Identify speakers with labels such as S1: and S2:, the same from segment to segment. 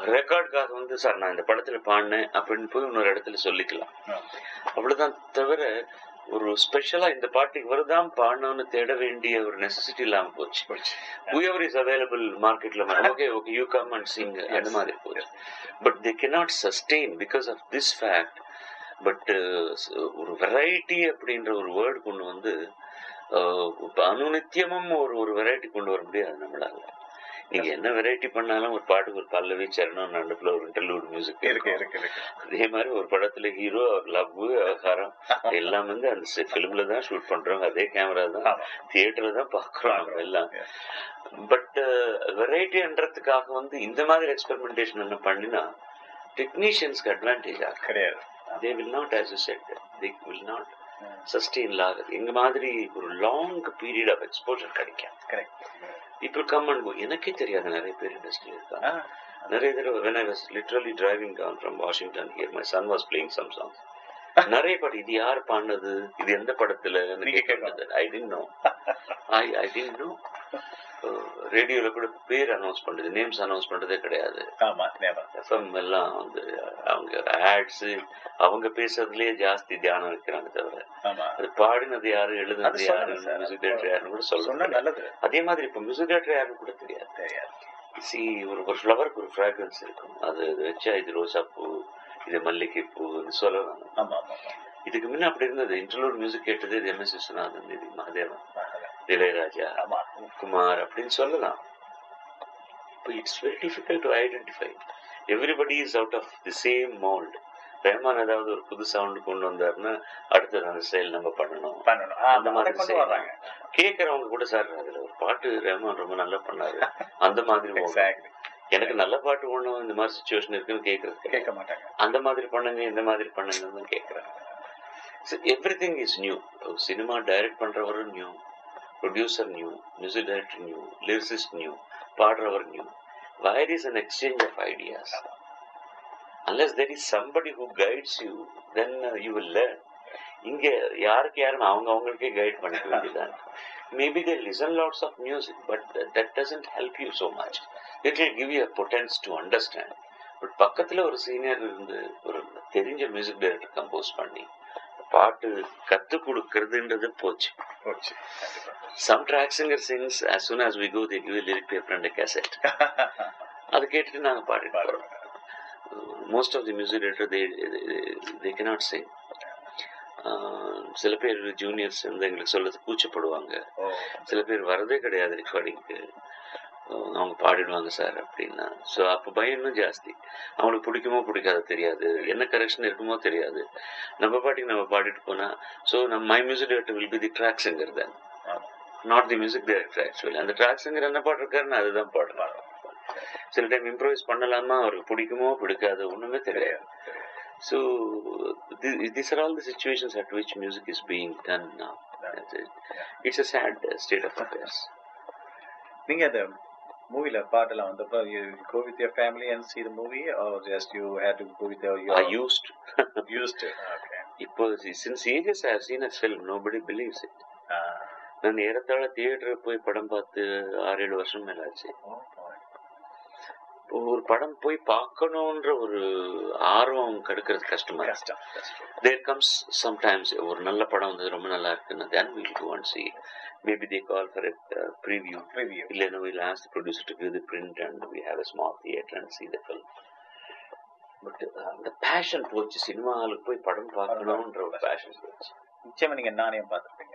S1: ரெக்கார்டுக்காக வந்து சார் நான் இந்த படத்துல பாடினேன் அப்படின்னு போய் இன்னொரு இடத்துல சொல்லிக்கலாம் அவ்வளவுதான் தவிர ஒரு ஸ்பெஷலா இந்த பாட்டு இவர்தான் பாடணும்னு தேட வேண்டிய ஒரு நெசசிட்டி இல்லாம போச்சு whoever is available மார்க்கெட்ல okay okay you come and sing அந்த மாதிரி போச்சு but they cannot sustain because of this fact but ஒரு வெரைட்டி அப்படின்ற ஒரு வேர்டு கொண்டு வந்து uh, இப்ப அனுநித்தியமும் ஒரு ஒரு வெரைட்டி கொண்டு வர முடியாது நம்மளால நீங்க என்ன வெரைட்டி பண்ணாலும் ஒரு பாட்டுக்கு ஒரு பல்லவி சரணம் நடுப்புல ஒரு இன்டர்லூட் மியூசிக்
S2: இருக்கு இருக்கு இருக்கு
S1: அதே மாதிரி ஒரு படத்துல ஹீரோ லவ் விவகாரம் எல்லாம் வந்து அந்த பிலிம்ல தான் ஷூட் பண்றோம் அதே கேமரா தான்
S2: ஆமா.
S1: தியேட்டர்ல தான் பாக்குறோம் நம்ம எல்லாம்
S2: Yes.
S1: பட் வெரைட்டின்றதுக்காக வந்து இந்த மாதிரி எக்ஸ்பெரிமெண்டேஷன் என்ன பண்ணினா டெக்னீஷியன்ஸ்க்கு அட்வான்டேஜ் ஆகும்
S2: கிடையாது
S1: they will not as set they will not sustain ஆகுது எங்க மாதிரி ஒரு லாங் பீரியட் ஆஃப் எக்ஸ்போஜர் கிடைக்கும்
S2: கரெக்ட்
S1: இப்போ கம் அண்ட் கோ எனக்கே தெரியாது நிறைய பேர் இண்டஸ்ட்ரியில் இருக்காங்க நிறைய தடவை when I was literally driving down from Washington here my son was playing some songs நிறைய பாட்டு இது யார் பாடினது இது எந்த படத்துல
S2: நீங்க கேட்கலாம்.
S1: I don't know I I don't know ரேடியோல கூட பேர் அனௌன்ஸ் பண்றது நேம்ஸ் அனௌன்ஸ் பண்றதே கிடையாது
S2: ஆமா never.
S1: எஃப்எம் எல்லாம் வந்து அவங்க ஆட்ஸ் அவங்க பேசுறதுலயே ஜாஸ்தி தியானம் வைக்கிறாங்க தவிர
S2: ஆமா
S1: அது பாடினது யாரு
S2: அது
S1: எழுதுனது யாரு
S2: சொல்லணும் சார்.
S1: மியூசிக் டேரக்டர் யாருன்னு கூட
S2: சொன்னா
S1: சொல்ல
S2: நல்லது
S1: அதே மாதிரி இப்ப மியூசிக் டேரக்டர் யாருன்னு கூட தெரியாது
S2: தெரியாது
S1: சி ஒரு ஒரு ஃப்ளவருக்கு ஒரு ஃப்ராக்ரன்ஸ் இருக்கும் அது இது வச்சா இது ரோசா பூ இது மல்லிகை பூ இது சொல்லலாம்
S2: ஆமா ஆமா
S1: இதுக்கு முன்ன அப்படி இருந்தது இன்டர்லூட் மியூசிக் கேட்டது இது எம் எஸ் விஸ்வநாதன் இது மகாதேவன்
S2: ஆமா
S1: இளையராஜா
S2: ஆமா
S1: குமார் அப்படின்னு சொல்லலாம் இப்போ it's very difficult to identify everybody is out of the same mould Rahman ஏதாவது ஒரு புது சவுண்ட் கொண்டு வந்தாருன்னா அடுத்தது அந்த ஸ்டைல் நம்ம பண்ணணும்
S2: பண்ணணும் ஆ,
S1: அந்த
S2: அதை
S1: மாதிரி
S2: கொண்டு
S1: செய்யணும்.
S2: வர்றாங்க
S1: கேட்கறவங்க கூட சார் அதுல ஒரு பாட்டு ரஹ்மான் ரொம்ப நல்லா பண்ணாரு அந்த மாதிரி போகணும்.
S2: எக்ஸாக்ட்லி
S1: எனக்கு நல்ல பாட்டு ஒண்ணும் இந்த மாதிரி சுச்சுவேஷன் இருக்குன்னு கேக்குறது
S2: கேட்க மாட்டாங்க
S1: அந்த மாதிரி பண்ணுங்க இந்த மாதிரி பண்ணுங்கன்னு தான் கேட்கறாங்க everything is new cinema direct பண்றவரும் new producer new music director new lyricist new பாடுறவர் new where is an exchange of ideas unless there is somebody who guides you then uh, you will learn இங்க யாருக்கு யாரும் அவங்க அவங்களுக்கே guide பண்ணிக்க வேண்டியதான் maybe they listen lots of music but that doesn't help you so much it will give you potence to understand but பக்கத்துல ஒரு senior இருந்து ஒரு தெரிஞ்ச மியூசிக் டைரக்டர் கம்போஸ் பண்ணி பாட்டு கத்து கொடுக்கறதுன்றது போச்சு
S2: போச்சு கண்டிப்பா
S1: some track singer sings as soon as we go they give a lyric paper and a cassette அது கேட்டுட்டு நாங்க பாடிட்டு போறோம் most of the music director they they cannot sing ah சில பேர் ஜூனியர்ஸ் வந்து எங்களுக்கு சொல்றது கூச்சப்படுவாங்க
S2: ஓ
S1: சில பேர் வரதே கிடையாது ரெக்கார்டிங்க்கு அவங்க பாடிடுவாங்க சார் அப்படின்னா ஸோ அப்போ பயம் இன்னும் ஜாஸ்தி அவங்களுக்கு பிடிக்குமோ பிடிக்காது தெரியாது என்ன கரெக்ஷன் இருக்குமோ தெரியாது நம்ம பாட்டுக்கு நம்ம பாடிட்டு போனா ஸோ நம்ம my music director will be the track singer தான்
S2: ஆமா
S1: not the music director actually அந்த ட்ராக் சிங்கர் என்ன பாட்டிருக்காருன்னு அதுதான் பாடுவார் சில டைம் இம்ப்ரோவைஸ் பண்ணலாமா அவருக்கு பிடிக்குமோ பிடிக்காது ஒண்ணுமே தெரியாது so these are all the situations at which music is being done now That's it. it's a sad uh, state of affairs
S2: நீங்க அந்த மூவில பாட்டெல்லாம் வந்தப்ப you go with your family and see the movie or just you had to go with your, your
S1: i used
S2: used to okay
S1: இப்போ since ages i have seen a film nobody believes it
S2: ah
S1: நான் ஏறத்தாழ theatre போய் படம் பார்த்து ஆறு ஏழு வருஷம் மேல ஆச்சு
S2: oh boy.
S1: ஒரு படம் போய் பார்க்கணுன்ற ஒரு ஆர்வம் கெடுக்கிறது கஷ்டமா இருக்கு
S2: கஷ்டம் that's true
S1: there comes sometimes ஒரு நல்ல படம் வந்து ரொம்ப நல்லா இருக்குன்னு then will go and see maybe they call for a preview
S2: review
S1: இல்லைன்னா we'll ask the producer to give the print and we have a small theater and see the film but அந்த passion போச்சு cinema ஹாலுக்கு போய் படம் பார்க்கணுன்ற ஒரு fashion போச்சு
S2: நிச்சயமா நீங்க நாணயம் பார்த்துருப்பீங்க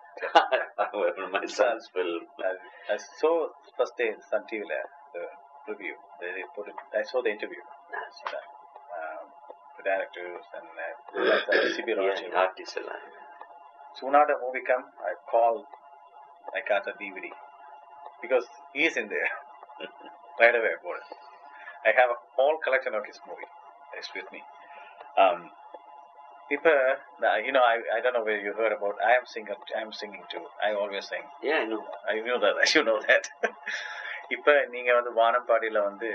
S1: my son's film
S2: I saw first day Sun TV la, the review. They, they put it. I saw the interview. Um, the directors and uh, like the CB
S1: Yeah,
S2: Raj.
S1: artists எல்லாம்
S2: Soon after movie come, I call. I got a DVD because he is in there right away. I bought it. I have a whole collection of his movie. It's with me. Um, இப்ப நான், you know I, I don't know where you heard about I am singer I am singing too I always sing
S1: yeah I know
S2: I know that you know that இப்ப நீங்க வந்து வானம்பாடியில வந்து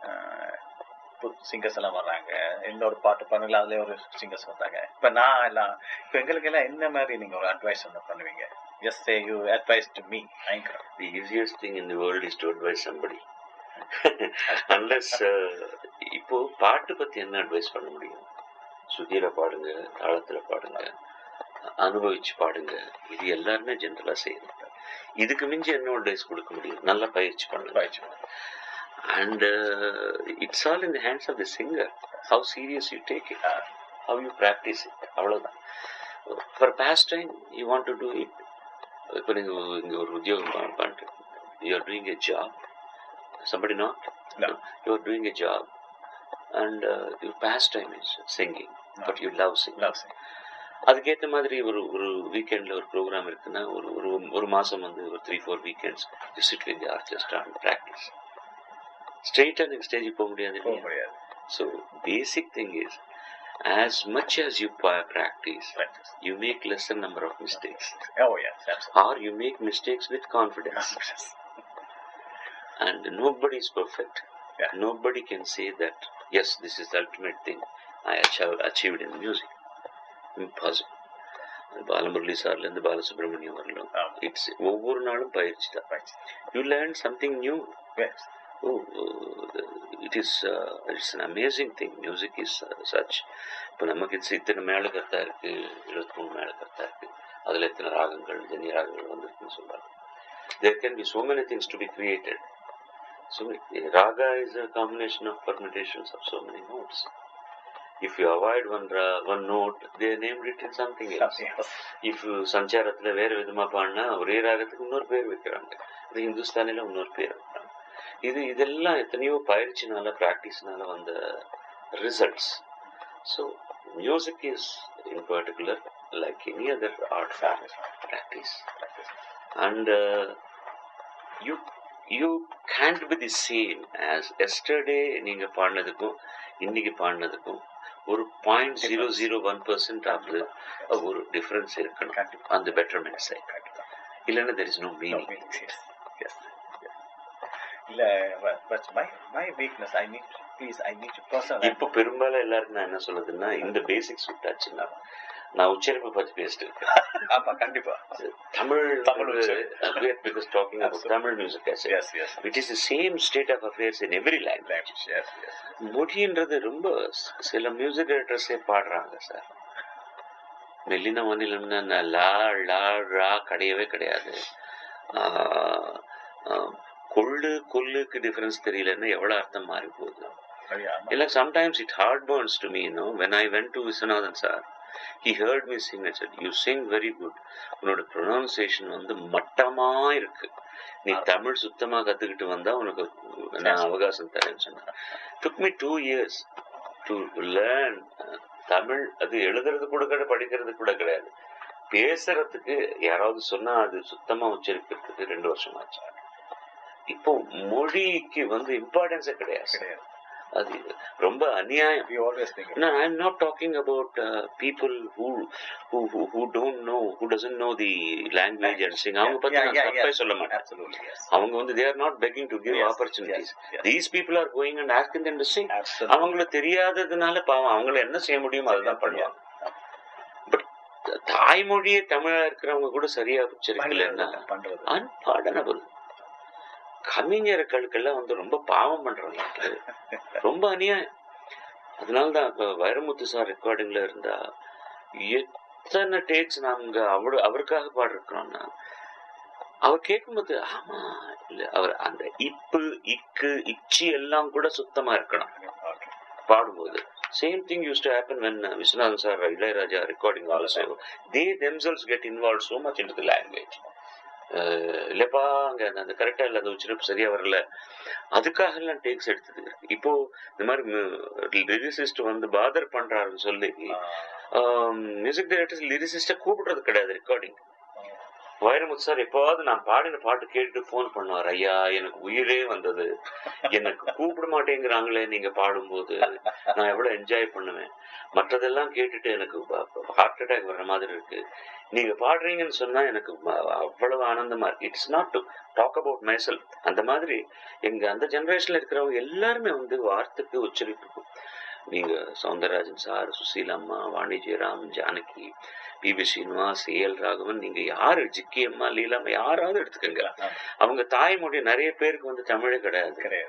S2: singers எல்லாம் வர்றாங்க இன்னொரு பாட்டு பண்ணல அதுல ஒரு சிங்கர்ஸ் வந்தாங்க இப்ப நான் எல்லாம் இப்ப எங்களுக்கு எல்லாம் என்ன மாதிரி நீங்க ஒரு அட்வைஸ் ஒன்று பண்ணுவீங்க just say you advice to me பயங்கரம்
S1: the easiest thing in the world is to advise somebody unless uh, இப்போ பாட்டு பத்தி என்ன அட்வைஸ் பண்ண முடியும் சுதியில பாடுங்க தாளத்துல பாடுங்க அனுபவிச்சு பாடுங்க இது எல்லாருமே ஜென்ரலா செய்யணும் இதுக்கு மிஞ்சி என்ன அட்வைஸ் கொடுக்க முடியும் நல்லா பயிற்சி பண்ணுங்க
S2: பயிற்சி
S1: and uh, it's all in the hands of the singer how serious you take it how you practice it அவ்வளவுதான் for pastime you want to do it இப்போ நீங்க இங்க ஒரு உத்தியோகம் பா- பண்ணிட்டு you are doing a job somebody not
S2: No.
S1: you are doing a job and uh, your pastime is singing but you love singing
S2: love sing
S1: அதுக்கேற்ற மாதிரி ஒரு ஒரு வீக்கெண்ட்ல ஒரு ப்ரோக்ராம் இருக்குன்னா ஒரு ஒரு ஒரு மாசம் வந்து ஒரு three four weekends you sit with orchestra and practice ஸ்ட்ரெயிட்டா நீங்க ஸ்டேஜ் போக முடியாது
S2: போக
S1: இல்லையா
S2: முடியாது
S1: so basic thing is as much as you pa- practice
S2: Practice.
S1: you make lesser number of mistakes
S2: Oh yes, absolutely.
S1: or you make mistakes with confidence and nobody is perfect
S2: Yeah.
S1: nobody can say that yes this is the ultimate thing i achieved, achieved in music impossible Balamurali சார்ல இருந்து பாலசுப்ரமணியம் வரலாம்
S2: ஆமா.
S1: It's ஒவ்வொரு நாளும் பயிற்சி தான்
S2: Right.
S1: You learn something new
S2: Yes.
S1: oh it is it's an amazing thing music is such இப்போ நமக்கு இட்ஸ் இத்தனை மேல கருத்தா இருக்கு இருபத்தி மூணு மேல கருத்தா இருக்கு அதுல எத்தனை ராகங்கள் ஜெனி ராகங்கள் வந்திருக்குன்னு சொல்றாங்க there can be so many things to be created so raga is a combination of permutations of so many notes if you avoid one ra- one note they named it in something else
S2: Something else.
S1: If சஞ்சாரத்துல வேற விதமா பாடினா ஒரே ராகத்துக்கு இன்னொரு பேர் வைக்கிறாங்க அது ஹிந்துஸ்தானில இன்னொரு பேர் வைக்கிறாங்க இது இதெல்லாம் எத்தனையோ பயிற்சினால பிராக்டிஸ்னால வந்த results so music is in particular like any other art form practice and you you can't be the same as yesterday நீங்க பாடினதுக்கும் இன்னைக்கு பாடினதுக்கும் ஒரு point zero zero one percent ஆகுது ஒரு டிஃபரன்ஸ் இருக்கணும்
S2: கண்டிப்பா.
S1: அந்த பெட்டர்மெண்ட் சைட்
S2: கண்டிப்பா.
S1: இல்லைன்னா there is no
S2: No
S1: meaning
S2: meanings, yes. Yes. Yes. இல்ல but, but my my weakness I need to, please I need to personal
S1: இப்போ பெரும்பாலும் எல்லாருக்கும் நான் என்ன சொல்லுதுன்னா இந்த பேசிக்ஸ் விட்டாச்சுன்னா நான் உச்சரிப்பை பத்தி பேசிட்டு இருக்கேன்
S2: ஆமா கண்டிப்பா
S1: தமிழ்
S2: தமிழ் உச்சரிப்பு.
S1: Because talking about
S2: Absolutely.
S1: Tamil music
S2: yes yes
S1: it is the same state of affairs in every language
S2: language yes yes
S1: மொழின்றது ரொம்ப ஸ்- சில மியூசிக் டைரக்டர்ஸே பாடுறாங்க சார் மெல்லின மாநிலம்னா ந- லா லா ரா கிடையவே கிடையாது ஆஹ், ஆஹ், கொள்ளு கொல்லுக்கு டிஃபரன்ஸ் தெரியலன்னா எவ்வளவு அர்த்தம் மாறி போகுது
S2: சரியா ஆமா.
S1: இல்ல sometimes it heart burns to me no when I went to Viswanathan sir he heard me sing said you sing very good உன்னோட ப்ரொனவுன்சியேஷன் வந்து மட்டமா இருக்கு நீ தமிழ் சுத்தமா கத்துக்கிட்டு வந்தா உனக்கு நான் அவகாசம் தரேன்னு சொன்னேன் took me two years to learn Tamil அது எழுதுறது கூட கிடையாது படிக்கிறது கூட கிடையாது பேசுறதுக்கு யாராவது சொன்னா அது சுத்தமா உச்சரிக்கிறதுக்கு ரெண்டு வருஷம் ஆச்சு இப்போ மொழிக்கு வந்து இம்பார்ட்டன்ஸே கிடையாது
S2: கிடையாது
S1: அது ரொம்ப அநியாயம்
S2: we always think
S1: No, I'm not talking about uh, people who, who who who don't know, who doesn't know the language and sing. அவங்க பத்தி
S2: Yeah,
S1: நான்
S2: yeah,
S1: தப்பே
S2: yeah.
S1: சொல்ல மாட்டேன்
S2: absolutely yes
S1: அவங்க வந்து they are not begging to give
S2: Yes,
S1: opportunities.
S2: yes, yes.
S1: These people are going and asking them to sing.
S2: absolutely
S1: அவங்களுக்கு தெரியாததுனால பாவம் அவங்கள என்ன செய்ய முடியுமோ அதுதான் பண்ணுவாங்க பட் தாய்மொழியே தமிழா இருக்கிறவங்க கூட சரியா உச்சரிக்கலன்னா
S2: பண்றது
S1: அன்பாடனபிள் கவிஞர்களுக்கெல்லாம் வந்து ரொம்ப பாவம் பண்றாங்க ரொம்ப அநியாயம் அதனாலதான் இப்ப வைரமுத்து சார் ரெக்கார்டிங்ல இருந்தா எத்தனை டேக்ஸ் நாங்க அவரு அவருக்காக பாடிருக்கிறோம்னா அவர் கேட்கும்போது ஆமா இல்ல அவர் அந்த இப்பு இக்கு இச்சி எல்லாம் கூட சுத்தமா இருக்கணும்
S2: okay
S1: பாடும்போது same thing used to happen when Viswanathan sir Ilaiyaraaja recording also they themselves get involve so much in to language இல்லப்பா அங்க அந்த- அந்த கரெக்டா இல்ல அந்த உச்சரிப்பு சரியா வரல அதுக்காக எல்லாம் டேக்ஸ் எடுத்தது இருக்கு. இப்போ இந்த மாதிரி லிரிசிஸ்ட் வந்து பாதர் பண்றாருன்னு சொல்லி மியூசிக் டைரக்டர்ஸ் லிரிசிஸ்ட கூப்பிடுறது கிடையாது ரெக்கார்டிங் வைரமுத்து சார் எப்பவாவது நான் பாடின பாட்டு கேட்டுட்டு ஃபோன் பண்ணுவார் ஐயா எனக்கு உயிரே வந்தது எனக்கு கூப்பிட மாட்டேங்கிறாங்களே நீங்க பாடும்போது நான் எவ்வளவு என்ஜாய் பண்ணுவேன் மற்றதெல்லாம் கேட்டுட்டு எனக்கு ஹார்ட் அட்டாக் வர்ற மாதிரி இருக்கு நீங்க பாடுறீங்கன்னு சொன்னா எனக்கு ம- அவ்வளவு ஆனந்தமா இருக்கு it's not to talk about myself அந்த மாதிரி எங்க அந்த ஜெனரேஷன்ல இருக்கிறவங்க எல்லாருமே வந்து வார்த்தைக்கு உச்சரிப்புக்கும் நீங்க Soundararajan sir Susheelamma Vani Jayaram Janaki P B Srinivas A L Raghavan நீங்க யாரு ஜிக்கி அம்மா லீலாம்மா யாராவது எடுத்துக்கங்க அவங்க தாய்மொழி நிறைய பேருக்கு வந்து தமிழே கிடையாது
S2: கிடையாது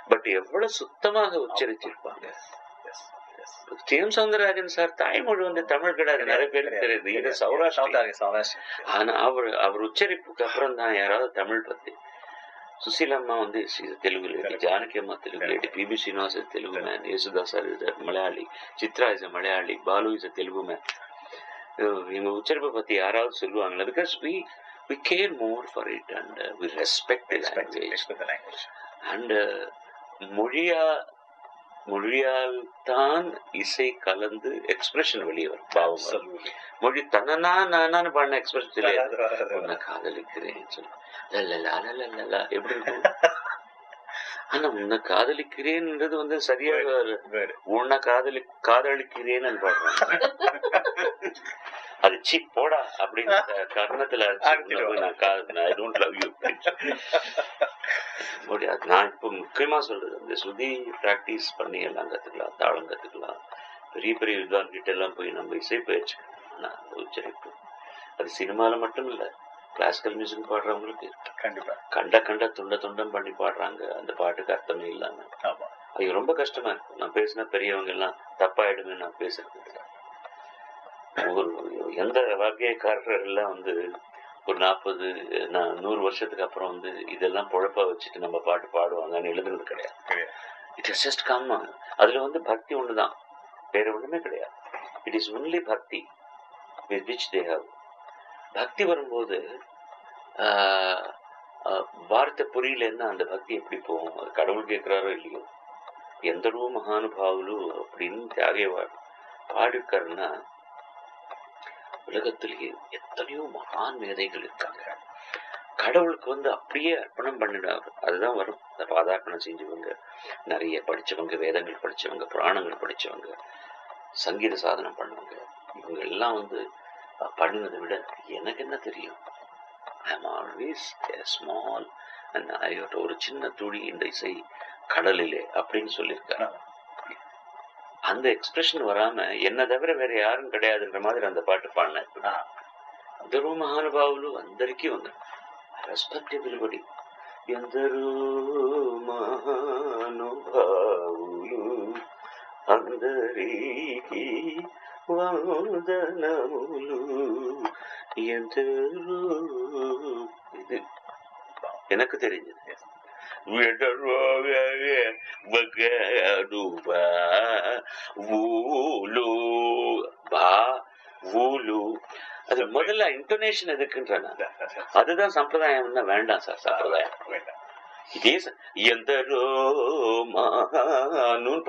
S1: பட் எவ்வளவு சுத்தமாக உச்சரிச்சிருப்பாங்க
S2: Yes, yes.
S1: James Soundararajan sir தாய்மொழி வந்து தமிழ் கிடையாது நிறைய பேருக்கு தெரியுது இது சௌராஷ்டிரா
S2: சௌதாரி, சௌராஷ்டிரா.
S1: ஆனா அவர் அவர் உச்சரிப்புக்கு அப்புறம் தான் யாராவது தமிழ் பத்தி சுசீலம்மா வந்து she's a Telugu lady Janaki அம்மா Telugu lady P B Srinivas is a Telugu man Yesudas sir is Malayali Chithra is Malayali Balu is a Telugu man இவங்க உச்சரிப்பை பத்தி யாராவது சொல்லுவாங்களா because we we care more for it and we respect
S2: Respect,
S1: language
S2: respect the language.
S1: And மொழியா மொழியால் தான் இசை கலந்து எக்ஸ்பிரஷன் வெளியே வரும் பாவம் வரும்.
S2: Absolutely.
S1: மொழி தன்னா நானான்னு பாடின எக்ஸ்பிரஷன் தெரியாது
S2: வராது, வராது,
S1: உன்னை
S2: வராது.
S1: காதலிக்கிறேன் சொல்லு லல்லலா, லல்லலா, எப்படி இருக்கும் ஆனா உன்னை காதலிக்கிறேன்ன்றது வந்து சரியாக
S2: Good.
S1: உன்னை காதலி காதலிக்கிறேன்னு பாடுறாங்க அது சி போடா அப்படின்னு கர்ணத்துல அடிச்சு உன்னை நான் கா- I don't love you முடியாது நான் இப்போ முக்கியமா சொல்றது இந்த ஸ்ருதி பிராக்டிஸ் பண்ணி எல்லாம் கத்துக்கலாம் தாளம் கத்துக்கலாம் பெரிய பெரிய வித்வான் கிட்ட எல்லாம் போய் நம்ம இசை பயிற்சி ஆனா அந்த உச்சரிப்பு அது சினிமால மட்டும் இல்ல கிளாசிக்கல் மியூசிக் பாடுறவங்களுக்கு இருக்கு.
S2: கண்டிப்பா
S1: கண்ட கண்ட துண்ட துண்டம் பண்ணி பாடுறாங்க அந்த பாட்டுக்கு அர்த்தமே இல்லாம
S2: ஆமா
S1: அது ரொம்ப கஷ்டமா இருக்கும் நான் பேசின பெரியவங்க எல்லாம் தப்பாயிடுமே நான் பேசுறது இல்ல. ஒரு எந்த வகையக்காரர் எல்லாம் வந்து ஒரு நாற்பது நூறு வருஷத்துக்கு அப்புறம் வந்து இதெல்லாம் பொழப்பா வச்சுட்டு நம்ம பாட்டு பாடுவாங்கன்னு எழுதுனது கிடையாது
S2: கிடையாது.
S1: இட் இஸ் ஜஸ்ட் கம் அதுல வந்து பக்தி ஒண்ணுதான் வேற ஒண்ணுமே கிடையாது it is only bhakti with which they have bhakti வரும்போது ஆஹ், ஆஹ், வார்த்தை புரியலன்னா அந்த பக்தி எப்படி போகும் அது கடவுள் கேட்கிறாரோ இல்லையோ ఎందరో మహానుభావులు அப்படின்னு தியாகேவாள் பாடிருக்காருன்னா உலகத்திலேயே எத்தனையோ மகான் மேதைகள் இருக்காங்க கடவுளுக்கு வந்து அப்படியே அர்ப்பணம் பண்ணிடுவாங்க அதுதான் வரும் இந்த பாதார்ப்பணம் செஞ்சவங்க நிறைய படிச்சவங்க வேதங்கள் படிச்சவங்க புராணங்கள் படிச்சவங்க சங்கீத சாதனம் பண்ணவங்க இவங்க எல்லாம் வந்து அஹ், பண்ணினதை விட எனக்கு என்ன தெரியும் I am always small and ஒரு சின்ன துளி இந்த இசை கடலிலே அப்படின்னு சொல்லியிருக்காரு
S2: ஆமா.
S1: அந்த எக்ஸ்பிரஷன் வராம என்ன தவிர வேற யாரும் கிடையாதுன்ற மாதிரி அந்த பாட்டு பாடினேன்
S2: ఆ,
S1: అందరూ మహానుభావులు అందరికీ ఉంది రెస్పెక్టబుల్ బడి ఎందరూ మహానుభావులు అందరికీ వందనములు ఎందరూ இது எனக்கு தெரிஞ்சது அது முதல்ல இன்டோனேஷன் எதுக்குன்ற நான்
S2: that's- that's it.
S1: அதுதான் சம்பிரதாயம்னா வேண்டாம் சார் சம்பிரதாயம்
S2: வேண்டாம்.
S1: இதே ச- ఎందరో మహాను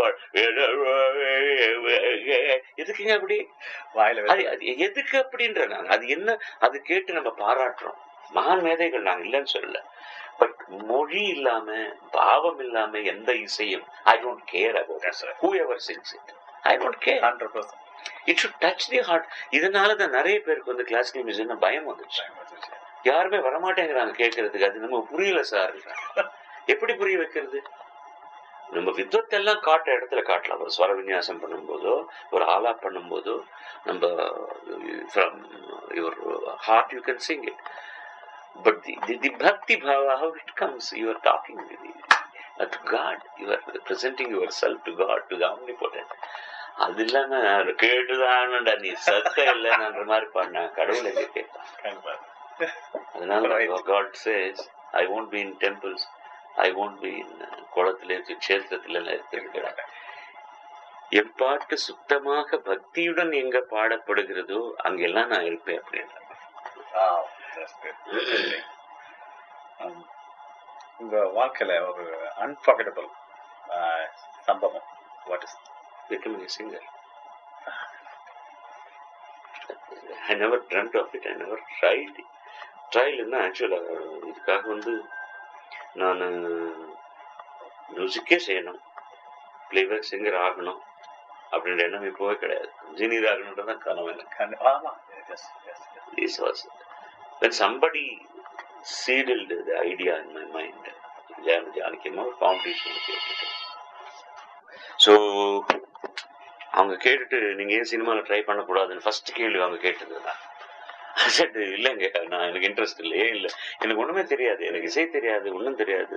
S1: எதுக்குங்க அப்படி
S2: வாயில
S1: அது
S2: வச்சு-
S1: அது எதுக்கு அப்படின்ற நாங்க அது என்ன அது கேட்டு நம்ம பாராட்டுறோம் மகான் மேதைகள் நாங்க இல்லைன்னு சொல்லல பட் மொழி இல்லாம பாவம் இல்லாம எந்த இசையும் I don't care about
S2: That's right.
S1: Whoever sings it I don't care
S2: 100%
S1: it should touch the heart இதனால தான் நிறைய பேருக்கு வந்து கிளாசிக்கல் மியூசிக் பயம் வந்துச்சு
S2: டைம் வந்துருச்சு.
S1: யாருமே வரமாட்டேங்கிறாங்க கேட்கறதுக்கு அது நம்ம புரியல சார் எப்படி புரிய வைக்கிறது நம்ம வித்வத்தை எல்லாம் காட்ட இடத்துல காட்டலாம் ஒரு ஸ்வர விநியாசம் பண்ணும்போதோ ஒரு ஆலா பண்ணும்போதோ நம்ம from your heart you can sing it but the the bhakti bhava how it comes you are talking to God you are presenting yourself to God to omni போட்டேன் அது இல்லாம கேட்டுதான்டா நீ சத்த இல்லைன்ற மாதிரி பண்ண கடவுளை கேட்பான்
S2: கண்டிப்பா.
S1: அதனால
S2: Right.
S1: God says I won't be in temples ஐ won't be in குளத்திலே கஷேத்திரத்துல இருக்கிறேன் என் பாட்டு சுத்தமாக பக்தியுடன் எங்க பாடப்படுகிறதோ அங்கெல்லாம் நான் இருப்பேன் அப்படின்னு
S2: Wow, that's good. Um, உங்க வாழ்க்கையில ஒரு அன்பார்கட்டபிள் சம்பவம் what is
S1: becoming a singer. I never dreamt of it. I never tried. ட்ரையல்னா ஆக்சுவலாக இதுக்காக வந்து நான் மியூசிக்கே செய்யணும் பிளேபேக் சிங்கர் ஆகணும் அப்படின்ற எண்ணம் இப்போவே கிடையாது இன்ஜினியர் ஆகணுன்றதான் கனவு எனக்கு
S2: ஆமா yes yes
S1: this was when somebody seeded the idea in my mind ஜான ஜானகியமா ஒரு காம்படிஷன் கேட்டுட்டு ஸோ அவங்க கேட்டுட்டு நீங்க ஏன் சினிமாவில் ட்ரை பண்ணக்கூடாதுன்னு ஃபர்ஸ்ட் கேள்வி அவங்க கேட்டது தான் இல்லைங்க நான் எனக்கு இன்ட்ரெஸ்ட் இல்லையே இல்லை எனக்கு ஒண்ணுமே தெரியாது எனக்கு இசை தெரியாது ஒன்றும் தெரியாது